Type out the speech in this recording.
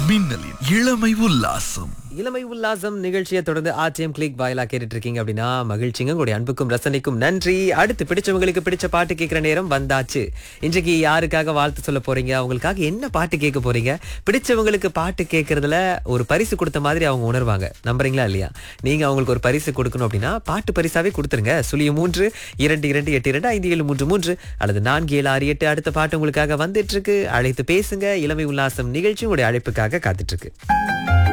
மின்னலின் இளமை உல்லாசம் இளமை உல்லாசம் நிகழ்ச்சியை தொடர்ந்து ஆர்டிஎம் கிளிக் வாயிலா கேட்டுட்டு இருக்கீங்க அப்படின்னா மகிழ்ச்சிங்க உங்களுடைய அன்புக்கும் ரசனைக்கும் நன்றி அடுத்து பிடிச்சவங்களுக்கு பிடிச்ச பாட்டு கேட்கிற நேரம் வந்தாச்சு இன்றைக்கு யாருக்காக வாழ்த்து சொல்ல போறீங்க அவங்களுக்காக என்ன பாட்டு கேட்க போறீங்க பிடிச்சவங்களுக்கு பாட்டு கேட்கறதுல ஒரு பரிசு கொடுத்த மாதிரி அவங்க உணர்வாங்க நம்புறீங்களா இல்லையா நீங்க அவங்களுக்கு ஒரு பரிசு கொடுக்கணும் அப்படின்னா பாட்டு பரிசாவே கொடுத்துருங்க சுழிய மூன்று இரண்டு இரண்டு எட்டு இரண்டு ஐந்து ஏழு மூன்று மூன்று அல்லது நான்கு ஏழு ஆறு எட்டு அடுத்த பாட்டு உங்களுக்காக வந்துட்டு இருக்கு அழைத்து பேசுங்க இளமை உல்லாசம் நிகழ்ச்சி உங்களுடைய அழைப்புக்காக காத்துட்டு இருக்கு